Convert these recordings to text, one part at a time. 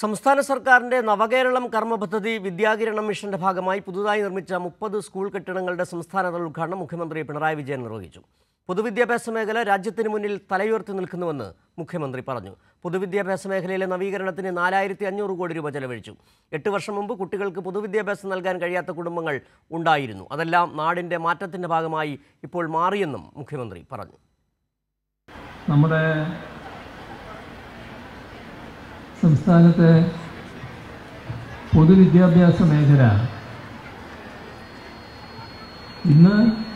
സംസ്ഥാന സർക്കാരിന്റെ നവകേരളം കർമ്മ പദ്ധതി വിദ്യാകിരണം മിഷന്റെ ഭാഗമായി പുതുതായി നിർമ്മിച്ച മുപ്പത് സ്കൂൾ കെട്ടിടങ്ങളുടെ സംസ്ഥാനതല ഉദ്ഘാടനം മുഖ്യമന്ത്രി പിണറായി വിജയൻ നിർവഹിച്ചു പൊതുവിദ്യാഭ്യാസ മേഖല രാജ്യത്തിന് മുന്നിൽ തലയുയർത്തി നിൽക്കുന്നുവെന്ന് മുഖ്യമന്ത്രി പറഞ്ഞു പൊതുവിദ്യാഭ്യാസ മേഖലയിലെ നവീകരണത്തിന് നാലായിരത്തി അഞ്ഞൂറ് കോടി രൂപ ചെലവഴിച്ചു എട്ട് വർഷം മുമ്പ് കുട്ടികൾക്ക് പൊതുവിദ്യാഭ്യാസം നൽകാൻ കഴിയാത്ത കുടുംബങ്ങൾ ഉണ്ടായിരുന്നു അതെല്ലാം നാടിന്റെ മാറ്റത്തിന്റെ ഭാഗമായി ഇപ്പോൾ മാറിയെന്നും മുഖ്യമന്ത്രി പറഞ്ഞു നമ്മുടെ സംസ്ഥാനത്തെ പൊതുവിദ്യാഭ്യാസ മേഖല ഇന്ന്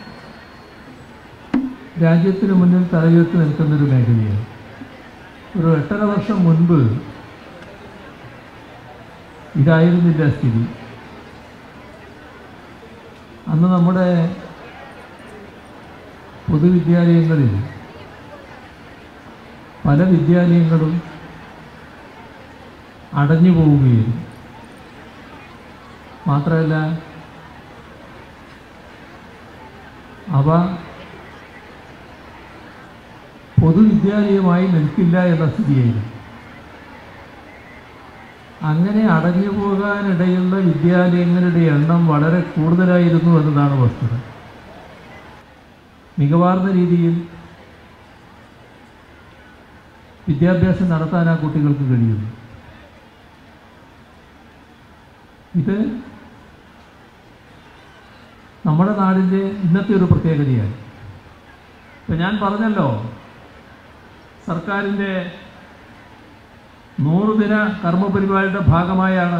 രാജ്യത്തിന് മുന്നിൽ തലയുയർത്തി നിൽക്കുന്നൊരു മേഖലയാണ് ഒരു എട്ടര വർഷം മുൻപ് ഇതായിരുന്നില്ല സ്ഥിതി അന്ന് നമ്മുടെ പൊതുവിദ്യാലയങ്ങളിൽ പല വിദ്യാലയങ്ങളും അടഞ്ഞു പോവുകയായിരുന്നു മാത്രമല്ല അവ പൊതുവിദ്യാലയമായി നിൽക്കില്ല എന്ന സ്ഥിതിയായിരുന്നു അങ്ങനെ അടഞ്ഞു പോകാനിടയുള്ള വിദ്യാലയങ്ങളുടെ എണ്ണം വളരെ കൂടുതലായിരുന്നു എന്നതാണ് വസ്തുത മികവാർന്ന രീതിയിൽ വിദ്യാഭ്യാസം നടത്താൻ ആ കുട്ടികൾക്ക് കഴിയുന്നു ഇത് നമ്മുടെ നാടിൻ്റെ ഇന്നത്തെ ഒരു പ്രത്യേകതയാണ് ഇപ്പം ഞാൻ പറഞ്ഞല്ലോ സർക്കാരിൻ്റെ നൂറുദിന കർമ്മ പരിപാടിയുടെ ഭാഗമായാണ്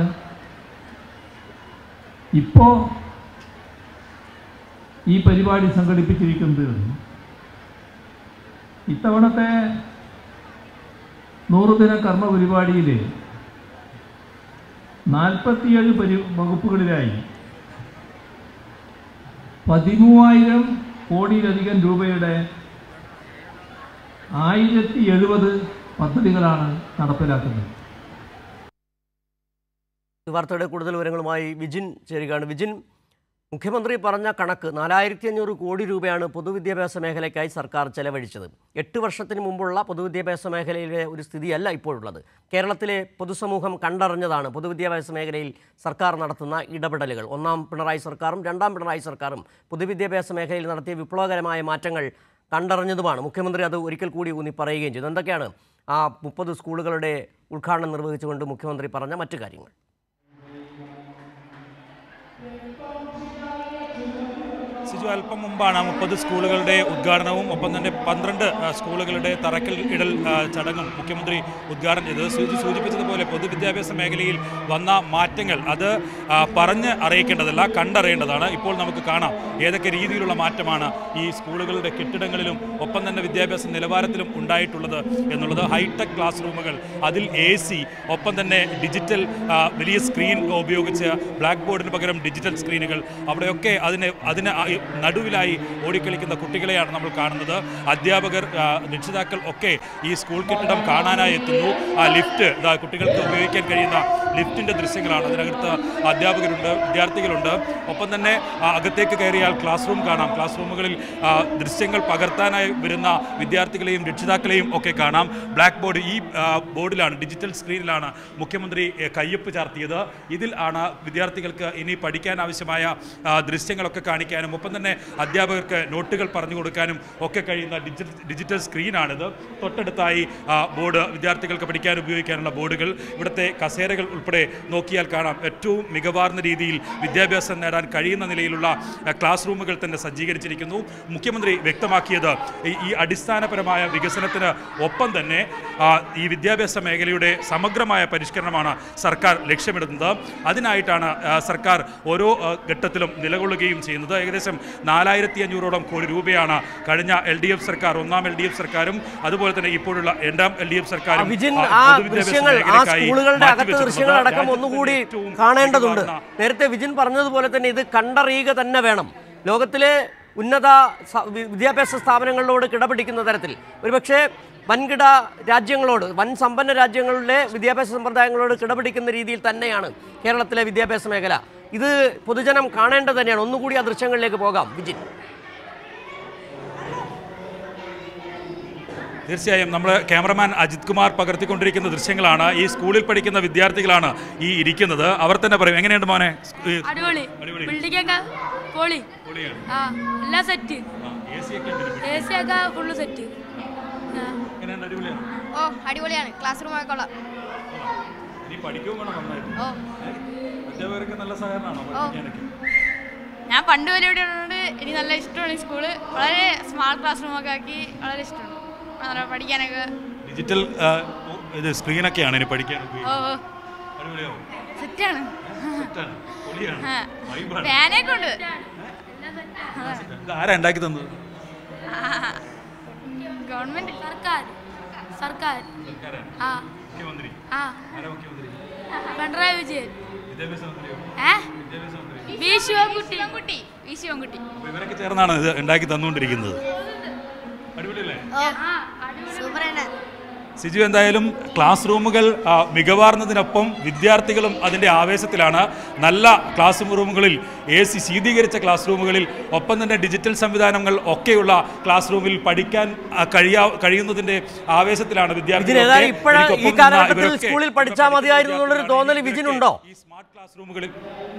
ഇപ്പോൾ ഈ പരിപാടി സംഘടിപ്പിച്ചിരിക്കുന്നത് ഇത്തവണത്തെ നൂറുദിന കർമ്മ പരിപാടിയിൽ നാൽപ്പത്തിയേഴ് പരി വകുപ്പുകളിലായി പതിമൂവായിരം കോടിയിലധികം രൂപയുടെ ആയിരത്തി എഴുപത് പദ്ധതികളാണ് നടപ്പിലാക്കുന്നത് ഈ വാർത്തയുടെ കൂടുതൽ വിവരങ്ങളുമായി വിജിൻ ചേരുകയാണ് വിജിൻ മുഖ്യമന്ത്രി പറഞ്ഞ കണക്ക് നാലായിരത്തി അഞ്ഞൂറ് കോടി രൂപയാണ് പൊതുവിദ്യാഭ്യാസ മേഖലയ്ക്കായി സർക്കാർ ചെലവഴിച്ചത് എട്ട് വർഷത്തിന് മുമ്പുള്ള പൊതുവിദ്യാഭ്യാസ മേഖലയിലെ ഒരു സ്ഥിതിയല്ല ഇപ്പോഴുള്ളത് കേരളത്തിലെ പൊതുസമൂഹം കണ്ടറിഞ്ഞതാണ് പൊതുവിദ്യാഭ്യാസ മേഖലയിൽ സർക്കാർ നടത്തുന്ന ഇടപെടലുകൾ ഒന്നാം പിണറായി സർക്കാരും രണ്ടാം പിണറായി സർക്കാരും പൊതുവിദ്യാഭ്യാസ മേഖലയിൽ നടത്തിയ വിപ്ലവകരമായ മാറ്റങ്ങൾ കണ്ടറിഞ്ഞതുമാണ് മുഖ്യമന്ത്രി അത് ഒരിക്കൽ കൂടി ഊന്നി പറയുകയും ചെയ്തു എന്തൊക്കെയാണ് ആ മുപ്പത് സ്കൂളുകളുടെ ഉദ്ഘാടനം നിർവഹിച്ചുകൊണ്ട് മുഖ്യമന്ത്രി പറഞ്ഞ മറ്റു കാര്യങ്ങൾ സിജു അല്പം മുമ്പാണ് മുപ്പത് സ്കൂളുകളുടെ ഉദ്ഘാടനവും ഒപ്പം തന്നെ പന്ത്രണ്ട് ആ, സ്കൂളുകളുടെ തറക്കൽ ഇടൽ ആ, ചടങ്ങും മുഖ്യമന്ത്രി ഉദ്ഘാടനം ചെയ്തത് സിജു സൂചിപ്പിച്ചതുപോലെ പൊതുവിദ്യാഭ്യാസ മേഖലയിൽ വന്ന മാറ്റങ്ങൾ അത് ആ, പറഞ്ഞ് അറിയിക്കേണ്ടതല്ല കണ്ടറിയേണ്ടതാണ് ഇപ്പോൾ നമുക്ക് കാണാം ഏതൊക്കെ രീതിയിലുള്ള മാറ്റമാണ് ഈ സ്കൂളുകളുടെ കെട്ടിടങ്ങളിലും ഒപ്പം തന്നെ വിദ്യാഭ്യാസ നിലവാരത്തിലും ഉണ്ടായിട്ടുള്ളത് എന്നുള്ളത് ഹൈടെക് ക്ലാസ് റൂമുകൾ അതിൽ എ സി ഒപ്പം തന്നെ ഡിജിറ്റൽ ആ, വലിയ സ്ക്രീൻ ഉപയോഗിച്ച് ബ്ലാക്ക് ബോർഡിന് പകരം ഡിജിറ്റൽ സ്ക്രീനുകൾ അവിടെയൊക്കെ അതിന് അതിന് ആ- ഈ നടുവിലായി ഓടിക്കളിക്കുന്ന കുട്ടികളെയാണ് നമ്മൾ കാണുന്നത് അധ്യാപകർ ആ, രക്ഷിതാക്കൾ ഒക്കെ ഈ സ്കൂൾ കെട്ടിടം കാണാനായി എത്തുന്നു ആ ലിഫ്റ്റ് ഇതാ കുട്ടികൾക്ക് ഉപയോഗിക്കാൻ കഴിയുന്ന ലിഫ്റ്റിൻ്റെ ദൃശ്യങ്ങളാണ് അതിനകത്ത് അധ്യാപകരുണ്ട് വിദ്യാർത്ഥികളുണ്ട് ഒപ്പം തന്നെ ആ, അകത്തേക്ക് കയറിയാൽ ക്ലാസ് റൂം കാണാം ക്ലാസ് റൂമുകളിൽ ആ, ദൃശ്യങ്ങൾ പകർത്താനായി വരുന്ന വിദ്യാർത്ഥികളെയും രക്ഷിതാക്കളെയും ഒക്കെ കാണാം ബ്ലാക്ക് ബോർഡ് ഈ ആ, ബോർഡിലാണ് ഡിജിറ്റൽ സ്ക്രീനിലാണ് മുഖ്യമന്ത്രി എ, കയ്യൊപ്പ് ചാർത്തിയത് ഇതിൽ ആണ് വിദ്യാർത്ഥികൾക്ക് ഇനി പഠിക്കാൻ ആവശ്യമായ ആ, ദൃശ്യങ്ങളൊക്കെ കാണിക്കാനും ഒപ്പം തന്നെ അധ്യാപകർക്ക് നോട്ടുകൾ പറഞ്ഞു കൊടുക്കാനും ഒക്കെ കഴിയുന്ന ഡിജിറ്റൽ ഡിജിറ്റൽ സ്ക്രീനാണിത് തൊട്ടടുത്തായി ആ, ബോർഡ് വിദ്യാർത്ഥികൾക്ക് പഠിക്കാൻ ഉപയോഗിക്കാനുള്ള ബോർഡുകൾ ഇവിടുത്തെ കസേരകൾ ഉൾപ്പെടെ നോക്കിയാൽ കാണാം ഏറ്റവും മികവാർന്ന രീതിയിൽ വിദ്യാഭ്യാസം നേടാൻ കഴിയുന്ന നിലയിലുള്ള ആ, ക്ലാസ് റൂമുകൾ തന്നെ സജ്ജീകരിച്ചിരിക്കുന്നു മുഖ്യമന്ത്രി വ്യക്തമാക്കിയത് ഈ- ഈ അടിസ്ഥാനപരമായ വികസനത്തിന് ഒപ്പം തന്നെ ആ, ഈ വിദ്യാഭ്യാസ മേഖലയുടെ സമഗ്രമായ പരിഷ്കരണമാണ് സർക്കാർ ലക്ഷ്യമിടുന്നത് അതിനായിട്ടാണ് ആ, സർക്കാർ ഓരോ ആ, ഘട്ടത്തിലും നിലകൊള്ളുകയും ചെയ്യുന്നത് ഏകദേശം നാലായിരത്തി അഞ്ഞൂറോളം കോടി രൂപയാണ് കഴിഞ്ഞ എൽ ഡി എഫ് സർക്കാർ ഒന്നാം എൽ ഡി എഫ് സർക്കാരും അതുപോലെ തന്നെ ഇപ്പോഴുള്ള രണ്ടാം എൽ ഡി എഫ് സർക്കാരും വിജിൻ ആ, ആ പൊതുവിദ്യാഭ്യാസ ദൃശ്യങ്ങൾ ആ മേഖലയ്ക്കായി സ്കൂളുകളുടെ അകത്തെ മാറ്റിവെച്ചിട്ടുള്ളത്. ദൃശ്യങ്ങൾ അടക്കം രാജ്യത്തിന്റെ ഒന്നുകൂടി ഏറ്റവും കാണേണ്ടതുണ്ട് മികവാർന്ന നേരത്തെ വിജിൻ പറഞ്ഞതുപോലെ തന്നെ ഇത് കണ്ടറിയുക തന്നെ വേണം ലോകത്തിലെ ഉന്നത സ- വി- വിദ്യാഭ്യാസ സ്ഥാപനങ്ങളോട് കിടപിടിക്കുന്ന തരത്തിൽ ഒരുപക്ഷെ വൻകിട രാജ്യങ്ങളോട് വൻ സമ്പന്ന രാജ്യങ്ങളുടെ വിദ്യാഭ്യാസ സമ്പ്രദായങ്ങളോട് കിടപിടിക്കുന്ന രീതിയിൽ തന്നെയാണ് കേരളത്തിലെ വിദ്യാഭ്യാസ മേഖല ഇത് പൊതുജനം കാണേണ്ടത് തന്നെയാണ് ഒന്നുകൂടി ആ ദൃശ്യങ്ങളിലേക്ക് പോകാം വിജിൻ തീർച്ചയായും നമ്മൾ ക്യാമറമാൻ അജിത് കുമാർ പകർത്തിക്കൊണ്ടിരിക്കുന്ന ദൃശ്യങ്ങളാണ് ഈ സ്കൂളിൽ പഠിക്കുന്ന വിദ്യാർത്ഥികളാണ് ഈ ഇരിക്കുന്നത് അവർ തന്നെ പറയും എങ്ങനെയുണ്ട് മോനെ ഈ അടിപൊളി അടിപൊളി. ബിൽഡിംഗ് ഒക്കെ പൊളി പൊളിയാണ്. ആ എല്ലാം സെറ്റ് ആ, AC ഒക്കെ ഉണ്ട്. എ സി ഒക്കെ ഫുള്ള് സെറ്റ് എങ്ങനെയുണ്ട്? അടിപൊളിയാണ്. ഓ അടിപൊളിയാണ് ക്ലാസ് റൂം ഒക്കെ കൊള്ളാം ഇനി പഠിക്കുകയും വേണം നന്നായിട്ട്. ഓ അധ്യാപകരൊക്കെ നല്ല സഹകരണമാണോ പഠിക്കാനൊക്കെ? ഞാൻ പണ്ട് വരെ ഇവിടെ ഉള്ളത് എനിക്ക് നല്ല ഇഷ്ടമാണ് ഈ സ്കൂള് വളരെ സ്മാർട്ട് ക്ലാസ് റൂമൊക്കെ ആക്കി വളരെ ഇഷ്ടമാണ് നല്ല പഠിക്കാനൊക്കെ ഡിജിറ്റൽ ആ, ഇത് സ്ക്രീനൊക്കെയാണ് ഇനി പഠിക്കാൻ ഓ ഉപയോഗിക്കുന്നത്. അടിപൊളിയാവും. സെറ്റാണ് സെറ്റാണ്. പൊളിയാണ്. വൈബാണ്. ഫാനൊക്കെ ഉണ്ട് ഇത് ആരാ ഉണ്ടാക്കി തന്നത് ഗവൺമെന്റ് സർക്കാർ സർക്കാർ സർക്കാരാണ്. ആ മുഖ്യമന്ത്രി ആ ആരാ മുഖ്യമന്ത്രി പിണറായി വിജയൻ വിദ്യാഭ്യാസ മന്ത്രിയോ ഏ വിദ്യാഭ്യാസ മന്ത്രി വി ശിവൻകുട്ടി ശിവൻകുട്ടി വി ശിവൻകുട്ടി അപ്പൊ ഇവരൊക്കെ ചേർന്നാണ് ഇത് ഉണ്ടാക്കി തന്നുകൊണ്ടിരിക്കുന്നത് അടിപൊളിയല്ലേ സൂപ്പർ തന്നെ സിജു എന്തായാലും ക്ലാസ് റൂമുകൾ ആ, മികവാർന്നതിനൊപ്പം വിദ്യാർത്ഥികളും അതിൻ്റെ ആവേശത്തിലാണ് നല്ല ക്ലാസ് റൂമുകളിൽ എ സി ശീതീകരിച്ച ക്ലാസ് റൂമുകളിൽ ഒപ്പം തന്നെ ഡിജിറ്റൽ സംവിധാനങ്ങൾ ഒക്കെയുള്ള ക്ലാസ് റൂമിൽ പഠിക്കാൻ ആ, കഴിയാ കഴിയുന്നതിൻ്റെ ആവേശത്തിലാണ് വിജിൻ വിദ്യാർത്ഥികൾ ഏതായാലും ഇപ്പോൾ ഈ കാലഘട്ടത്തിൽ സ്കൂളിൽ പഠിച്ചാൽ മതിയായിരുന്നു എന്നുള്ളൊരു തോന്നൽ വിജിനുണ്ടോ ഈ സ്മാർട്ട് ക്ലാസ് റൂമുകളിൽ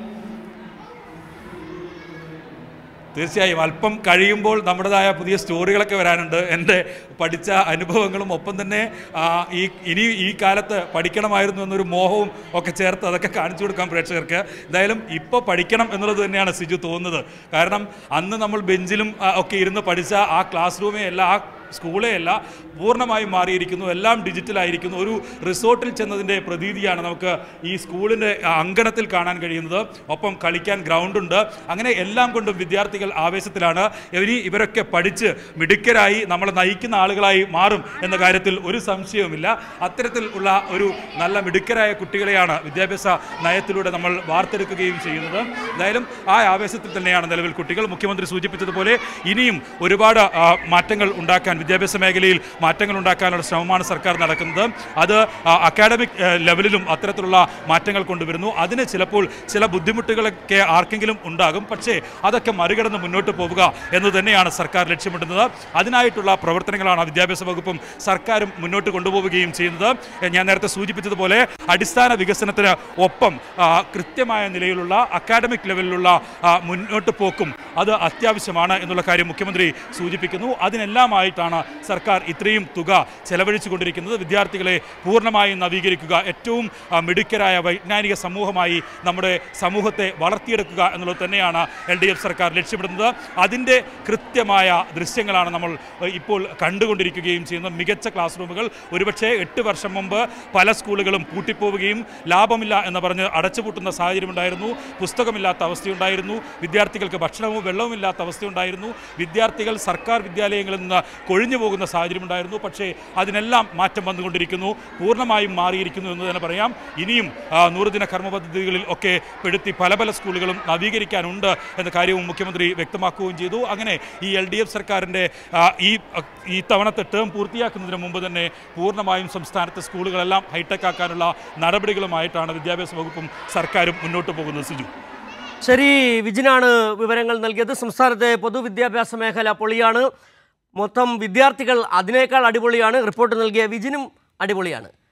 തീർച്ചയായും അല്പം കഴിയുമ്പോൾ നമ്മുടേതായ പുതിയ സ്റ്റോറികളൊക്കെ വരാനുണ്ട് എൻ്റെ പഠിച്ച അനുഭവങ്ങളും ഒപ്പം തന്നെ ആ, ഈ ഇനി ഈ കാലത്ത് പഠിക്കണമായിരുന്നു എന്നൊരു മോഹവും ഒക്കെ ചേർത്ത് അതൊക്കെ കാണിച്ചു കൊടുക്കാൻ പ്രേക്ഷകർക്ക് എന്തായാലും ഇപ്പോൾ പഠിക്കണം എന്നുള്ളത് തന്നെയാണ് സിജു തോന്നുന്നത് കാരണം അന്ന് നമ്മൾ ബെഞ്ചിലും ആ, ഒക്കെ ഇരുന്ന് പഠിച്ച ആ ക്ലാസ് റൂമേ അല്ല ആ സ്കൂളേ അല്ല പൂർണ്ണമായും മാറിയിരിക്കുന്നു എല്ലാം ഡിജിറ്റലായിരിക്കുന്നു ഒരു റിസോർട്ടിൽ ചെന്നതിൻ്റെ പ്രതീതിയാണ് നമുക്ക് ഈ സ്കൂളിൻ്റെ അങ്കണത്തിൽ കാണാൻ കഴിയുന്നത് ഒപ്പം കളിക്കാൻ ഗ്രൗണ്ടുണ്ട് അങ്ങനെ എല്ലാം കൊണ്ടും വിദ്യാർത്ഥികൾ ആവേശത്തിലാണ് ഇവരി ഇവരൊക്കെ പഠിച്ച് മിടുക്കരായി നമ്മളെ നയിക്കുന്ന ആളുകളായി മാറും എന്ന കാര്യത്തിൽ ഒരു സംശയവുമില്ല അത്തരത്തിൽ ഉള്ള ഒരു നല്ല മിടുക്കരായ കുട്ടികളെയാണ് വിദ്യാഭ്യാസ നയത്തിലൂടെ നമ്മൾ വാർത്തെടുക്കുകയും ചെയ്യുന്നത് എന്തായാലും ആ ആവേശത്തിൽ തന്നെയാണ് നിലവിൽ കുട്ടികൾ മുഖ്യമന്ത്രി സൂചിപ്പിച്ചതുപോലെ ഇനിയും ഒരുപാട് ആ, മാറ്റങ്ങൾ ഉണ്ടാക്കാൻ വിദ്യാഭ്യാസ മേഖലയിൽ മാറ്റങ്ങൾ ഉണ്ടാക്കാനുള്ള ശ്രമമാണ് സർക്കാർ നടക്കുന്നത് അത് ആ, അക്കാഡമിക് ഏ, ലെവലിലും അത്തരത്തിലുള്ള മാറ്റങ്ങൾ കൊണ്ടുവരുന്നു അതിന് ചിലപ്പോൾ ചില ബുദ്ധിമുട്ടുകളൊക്കെ ആർക്കെങ്കിലും ഉണ്ടാകും പക്ഷേ അതൊക്കെ മറികടന്ന് മുന്നോട്ട് പോവുക എന്ന് തന്നെയാണ് സർക്കാർ ലക്ഷ്യമിടുന്നത് അതിനായിട്ടുള്ള പ്രവർത്തനങ്ങളാണ് വിദ്യാഭ്യാസ വകുപ്പും സർക്കാരും മുന്നോട്ട് കൊണ്ടുപോവുകയും ചെയ്യുന്നത് ഏ, ഞാൻ നേരത്തെ സൂചിപ്പിച്ചതുപോലെ അടിസ്ഥാന വികസനത്തിന് ഒപ്പം ആ, കൃത്യമായ നിലയിലുള്ള അക്കാഡമിക് ലെവലിലുള്ള ആ, മുന്നോട്ട് പോക്കും അത് അത്യാവശ്യമാണ് എന്നുള്ള കാര്യം മുഖ്യമന്ത്രി സൂചിപ്പിക്കുന്നു അതിനെല്ലാമായിട്ടാണ് സർക്കാർ ഇത്രയും തുക ചെലവഴിച്ചു കൊണ്ടിരിക്കുന്നത് വിദ്യാർത്ഥികളെ പൂർണ്ണമായും നവീകരിക്കുക ഏറ്റവും ആ, മിടുക്കരായ വൈജ്ഞാനിക സമൂഹമായി നമ്മുടെ സമൂഹത്തെ വളർത്തിയെടുക്കുക എന്നുള്ളത് തന്നെയാണ് എൽ ഡി എഫ് സർക്കാർ ലക്ഷ്യമിടുന്നത് അതിൻ്റെ കൃത്യമായ ദൃശ്യങ്ങളാണ് നമ്മൾ ഏഹ്, ഇപ്പോൾ കണ്ടുകൊണ്ടിരിക്കുകയും ചെയ്യുന്നത് മികച്ച ക്ലാസ് റൂമുകൾ ഒരുപക്ഷെ എട്ട് വർഷം മുമ്പ് പല സ്കൂളുകളും പൂട്ടിപ്പോവുകയും ലാഭമില്ല എന്ന് പറഞ്ഞ് അടച്ചുപൂട്ടുന്ന സാഹചര്യമുണ്ടായിരുന്നു പുസ്തകമില്ലാത്ത അവസ്ഥയുണ്ടായിരുന്നു വിദ്യാർത്ഥികൾക്ക് ഭക്ഷണവും വെള്ളവും ഇല്ലാത്ത അവസ്ഥയുണ്ടായിരുന്നു വിദ്യാർത്ഥികൾ സർക്കാർ വിദ്യാലയങ്ങളിൽ നിന്ന് കൊഴിഞ്ഞു പോകുന്ന സാഹചര്യമുണ്ടായിരുന്നു പക്ഷേ അതിനെല്ലാം മാറ്റം വന്നുകൊണ്ടിരിക്കുന്നു പൂർണ്ണമായും മാറിയിരിക്കുന്നു എന്ന് തന്നെ പറയാം ഇനിയും ആ, നൂറുദിന കർമ്മ പദ്ധതികളിൽ ഒക്കെ പെടുത്തി പല പല സ്കൂളുകളും നവീകരിക്കാനുണ്ട് എന്ന കാര്യവും മുഖ്യമന്ത്രി വ്യക്തമാക്കുകയും ചെയ്തു അങ്ങനെ ഈ എൽ ഡി എഫ് സർക്കാരിൻ്റെ ആ, ഈ ഈ തവണത്തെ ടേം പൂർത്തിയാക്കുന്നതിന് മുമ്പ് തന്നെ പൂർണ്ണമായും സംസ്ഥാനത്തെ സ്കൂളുകളെല്ലാം ഹൈടെക് ആക്കാനുള്ള നടപടികളുമായിട്ടാണ് വിദ്യാഭ്യാസ വകുപ്പും സർക്കാരും മുന്നോട്ട് പോകുന്നത് സിജു ശരി വിജിനാണ് വിവരങ്ങൾ നൽകിയത് സംസ്ഥാനത്തെ പൊതുവിദ്യാഭ്യാസ മേഖല പൊളിയാണ് മൊത്തം വിദ്യാർത്ഥികൾ അതിനേക്കാൾ അടിപൊളിയാണ് റിപ്പോർട്ട് നൽകിയ വിജിനും അടിപൊളിയാണ്